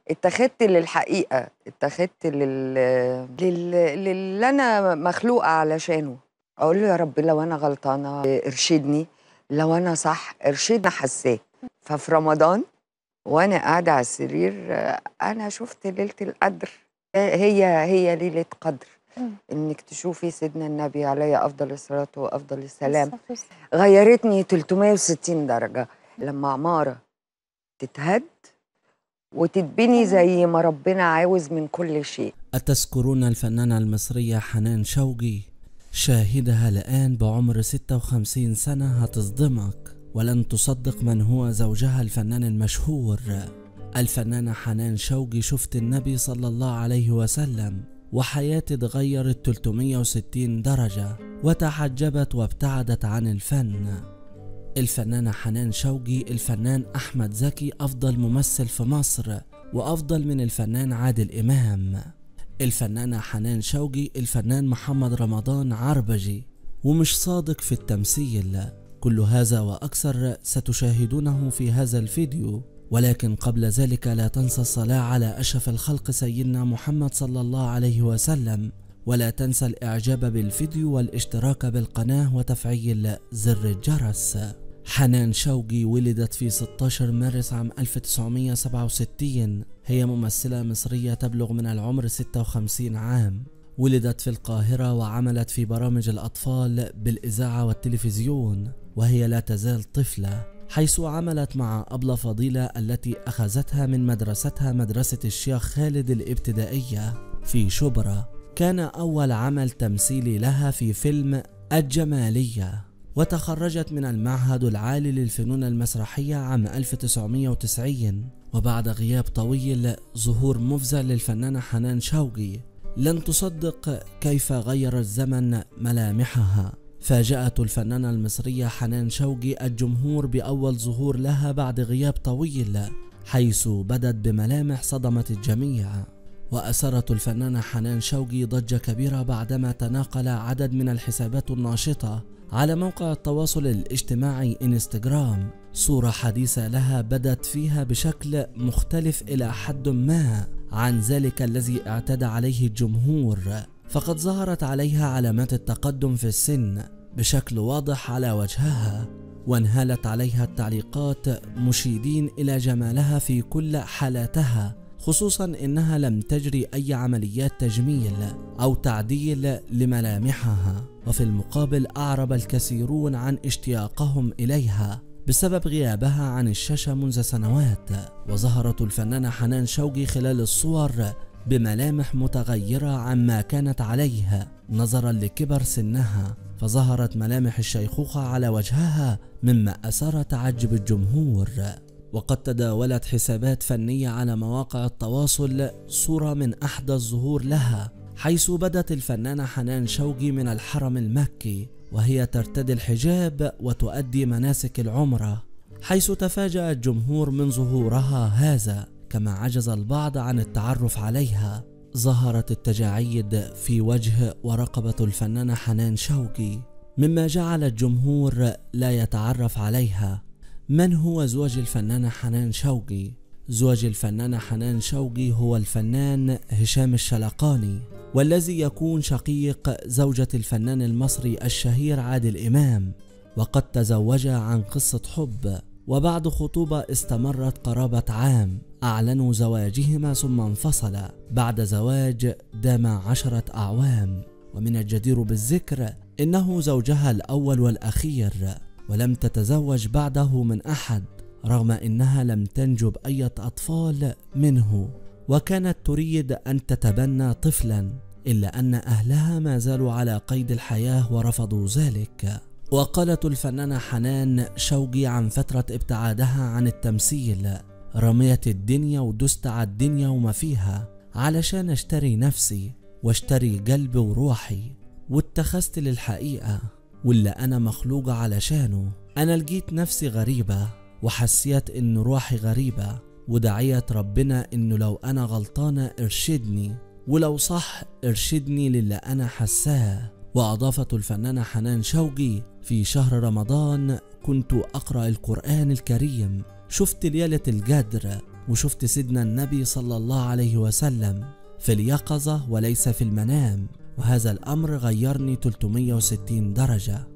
اتخذت للحقيقة اتخذت لل... لل... للي أنا مخلوقة علشانه أقول له يا رب لو أنا غلطانة ارشدني لو أنا صح ارشدني حساه ففي رمضان وأنا قاعدة على السرير آه، أنا شفت ليلة القدر هي هي ليلة قدر مم. إنك تشوفي سيدنا النبي عليه أفضل الصلاة وأفضل السلام الصلاة والسلام. غيرتني 360 درجة لما عمارة تتهد وتتبني زي ما ربنا عاوز من كل شيء أتذكرون الفنانة المصرية حنان شوقي شاهدها الآن بعمر 56 سنة هتصدمك ولن تصدق من هو زوجها الفنان المشهور الفنانة حنان شوقي شفت النبي صلى الله عليه وسلم وحياتي اتغيرت 360 درجة وتحجبت وابتعدت عن الفن الفنانة حنان شوقي الفنان أحمد زكي أفضل ممثل في مصر وأفضل من الفنان عادل إمام الفنانة حنان شوقي الفنان محمد رمضان عربجي ومش صادق في التمثيل كل هذا وأكثر ستشاهدونه في هذا الفيديو ولكن قبل ذلك لا تنسى الصلاة على أشرف الخلق سيدنا محمد صلى الله عليه وسلم ولا تنسى الإعجاب بالفيديو والاشتراك بالقناة وتفعيل زر الجرس حنان شوقي ولدت في 16 مارس عام 1967 هي ممثلة مصرية تبلغ من العمر 56 عام ولدت في القاهرة وعملت في برامج الأطفال بالإذاعة والتلفزيون وهي لا تزال طفلة حيث عملت مع أبلة فضيلة التي أخذتها من مدرستها مدرسة الشيخ خالد الابتدائية في شبرا كان أول عمل تمثيلي لها في فيلم الجمالية وتخرجت من المعهد العالي للفنون المسرحية عام 1990 وبعد غياب طويل ظهور مفزع للفنانة حنان شوقي لن تصدق كيف غير الزمن ملامحها فاجأت الفنانة المصرية حنان شوقي الجمهور بأول ظهور لها بعد غياب طويل حيث بدت بملامح صدمت الجميع وأثرت الفنانة حنان شوقي ضجة كبيرة بعدما تناقل عدد من الحسابات الناشطة على موقع التواصل الاجتماعي انستغرام صورة حديثة لها بدت فيها بشكل مختلف إلى حد ما عن ذلك الذي اعتاد عليه الجمهور فقد ظهرت عليها علامات التقدم في السن بشكل واضح على وجهها وانهالت عليها التعليقات مشيدين إلى جمالها في كل حالاتها خصوصا انها لم تجري اي عمليات تجميل او تعديل لملامحها وفي المقابل اعرب الكثيرون عن اشتياقهم اليها بسبب غيابها عن الشاشه منذ سنوات وظهرت الفنانه حنان شوقي خلال الصور بملامح متغيره عما كانت عليه نظرا لكبر سنها فظهرت ملامح الشيخوخه على وجهها مما اثار تعجب الجمهور وقد تداولت حسابات فنية على مواقع التواصل صورة من أحدى الظهور لها حيث بدت الفنانة حنان شوقي من الحرم المكي وهي ترتدي الحجاب وتؤدي مناسك العمرة حيث تفاجأ الجمهور من ظهورها هذا كما عجز البعض عن التعرف عليها ظهرت التجاعيد في وجه ورقبة الفنانة حنان شوقي مما جعل الجمهور لا يتعرف عليها من هو زوج الفنانة حنان شوقي؟ زوج الفنانة حنان شوقي هو الفنان هشام الشلقاني والذي يكون شقيق زوجة الفنان المصري الشهير عادل إمام وقد تزوجا عن قصة حب وبعد خطوبة استمرت قرابة عام أعلنوا زواجهما ثم انفصلا بعد زواج دام عشرة أعوام ومن الجدير بالذكر إنه زوجها الأول والأخير ولم تتزوج بعده من احد رغم انها لم تنجب اي اطفال منه وكانت تريد ان تتبنى طفلا الا ان اهلها ما زالوا على قيد الحياه ورفضوا ذلك وقالت الفنانه حنان شوقي عن فتره ابتعادها عن التمثيل رميت الدنيا ودست على الدنيا وما فيها علشان اشتري نفسي واشتري قلبي وروحي واتخذت للحقيقه واللي أنا مخلوقة علشانه أنا لقيت نفسي غريبة وحسيت إن روحي غريبة ودعيت ربنا إنه لو أنا غلطانة ارشدني ولو صح ارشدني للي أنا حساه وأضافت الفنانة حنان شوقي في شهر رمضان كنت أقرأ القرآن الكريم شفت ليلة القدر وشفت سيدنا النبي صلى الله عليه وسلم في اليقظة وليس في المنام وهذا الأمر غيرني 360 درجة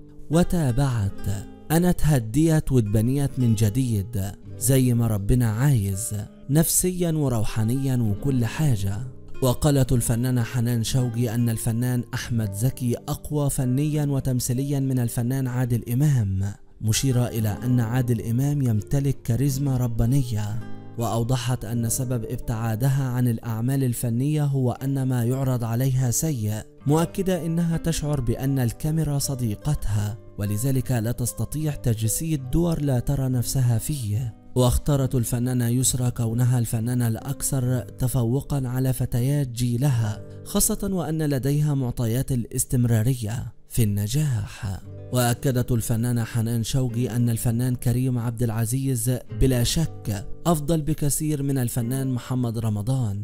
وتابعت أنا اتهديت واتبنيت من جديد زي ما ربنا عايز نفسيا وروحانيا وكل حاجة وقالت الفنانة حنان شوقي أن الفنان أحمد زكي أقوى فنيا وتمثيليا من الفنان عادل إمام مشيرة إلى أن عادل إمام يمتلك كاريزما ربانية وأوضحت أن سبب ابتعادها عن الأعمال الفنية هو أن ما يعرض عليها سيء مؤكدة أنها تشعر بأن الكاميرا صديقتها ولذلك لا تستطيع تجسيد دور لا ترى نفسها فيه واختارت الفنانة يسرى كونها الفنانة الأكثر تفوقا على فتيات جيلها خاصة وأن لديها معطيات الاستمرارية في النجاح وأكدت الفنانة حنان شوقي أن الفنان كريم عبد العزيز بلا شك أفضل بكثير من الفنان محمد رمضان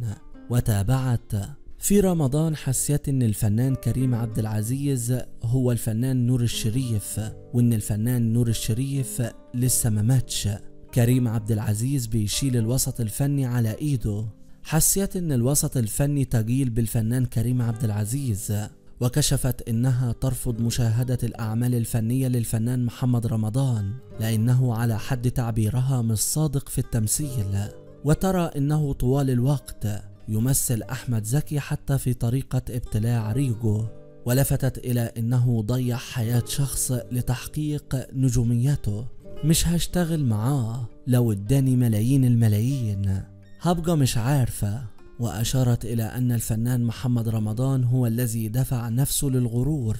وتابعت في رمضان حسيت ان الفنان كريم عبد العزيز هو الفنان نور الشريف وان الفنان نور الشريف لسه ما ماتش كريم عبد العزيز بيشيل الوسط الفني على ايده حسيت ان الوسط الفني تجيل بالفنان كريم عبد العزيز وكشفت انها ترفض مشاهدة الاعمال الفنية للفنان محمد رمضان لانه على حد تعبيرها مش صادق في التمثيل وترى انه طوال الوقت يمثل احمد زكي حتى في طريقة ابتلاع ريجو ولفتت الى انه ضيع حياة شخص لتحقيق نجوميته مش هشتغل معاه لو اداني ملايين الملايين هبقى مش عارفة وأشارت إلى أن الفنان محمد رمضان هو الذي دفع نفسه للغرور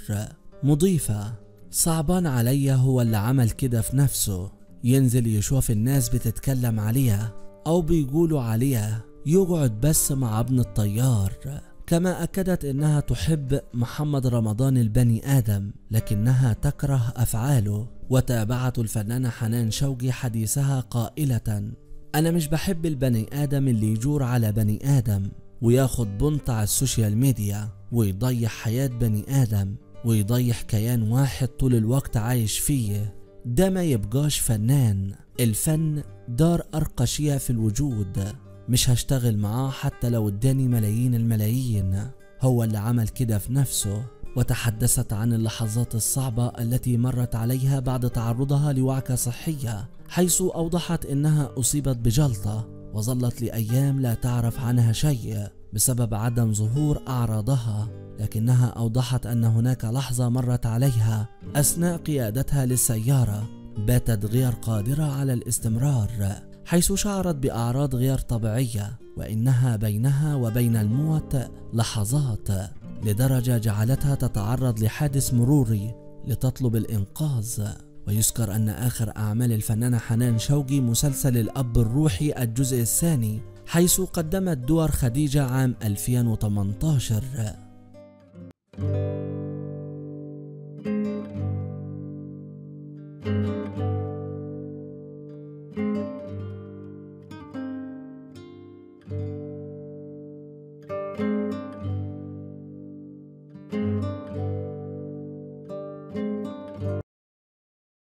مضيفة صعبان عليا هو اللي عمل كده في نفسه ينزل يشوف الناس بتتكلم عليها أو بيقولوا عليها يقعد بس مع ابن الطيار كما أكدت أنها تحب محمد رمضان البني آدم لكنها تكره أفعاله وتابعت الفنانة حنان شوقي حديثها قائلة أنا مش بحب البني آدم اللي يجور على بني آدم وياخد بنت على السوشيال ميديا ويضيع حياة بني آدم ويضيع كيان واحد طول الوقت عايش فيه ده ما يبقاش فنان الفن دار أرقى شيء في الوجود مش هشتغل معاه حتى لو اداني ملايين الملايين هو اللي عمل كده في نفسه وتحدثت عن اللحظات الصعبة التي مرت عليها بعد تعرضها لوعكة صحية حيث أوضحت أنها أصيبت بجلطة وظلت لأيام لا تعرف عنها شيء بسبب عدم ظهور أعراضها لكنها أوضحت أن هناك لحظة مرت عليها أثناء قيادتها للسيارة باتت غير قادرة على الاستمرار حيث شعرت بأعراض غير طبيعية وإنها بينها وبين الموت لحظات لدرجة جعلتها تتعرض لحادث مروري لتطلب الإنقاذ ويذكر أن آخر أعمال الفنانة حنان شوقي مسلسل الأب الروحي الجزء الثاني حيث قدمت دور خديجة عام 2018